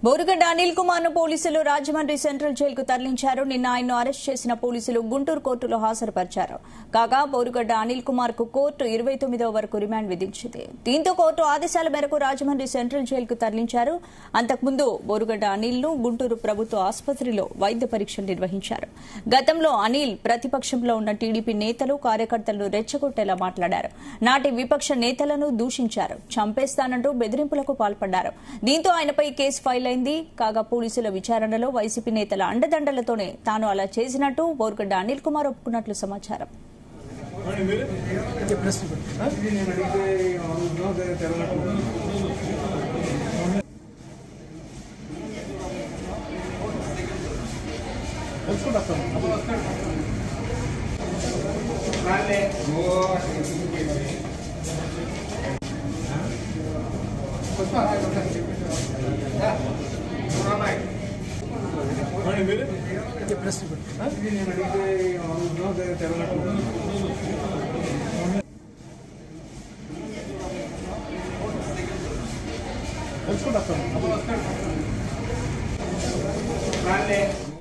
బోరుగడ్డ అనిల్ కుమార్ ను పోలీసులు రాజమండ్రి సెంట్రల్ జైలుకు తరలించారు నిన్న ఆయన్ను అరెస్ట్ చేసిన పోలీసులు గుంటూరు కోర్టులో హాజరుపరిచారు కాగా బోరుగడ్డ అనిల్ కుమార్ కు కోర్టు ఇరవై తొమ్మిదో వరకు రిమాండ్ విధించింది దీంతో కోర్టు ఆదేశాల మేరకు రాజమండ్రి సెంట్రల్ జైలుకు తరలించారు అంతకుముందు బోరుగడ్డ అనిల్ ను గుంటూరు ప్రభుత్వ ఆసుపత్రిలో వైద్య పరీక్షలు నిర్వహించారు గతంలో అనిల్ ప్రతిపక్షంలో ఉన్న టీడీపీ నేతలు కార్యకర్తలను రెచ్చగొట్టేలా మాట్లాడారు నాటి విపక్ష నేతలను దూషించారు చంపేస్తానంటూ బెదిరింపులకు పాల్పడ్డారు దీంతో ఆయనపై కేసు ఫైల్ అయింది కాగా పోలీసుల విచారణలో వైసీపీ నేతల అండదండలతోనే తాను అలా చేసినట్టు బోర్గడ్డ అనిల్ కుమార్ ఒప్పుకున్నట్లు సమాచారం తెలుసుకుంటా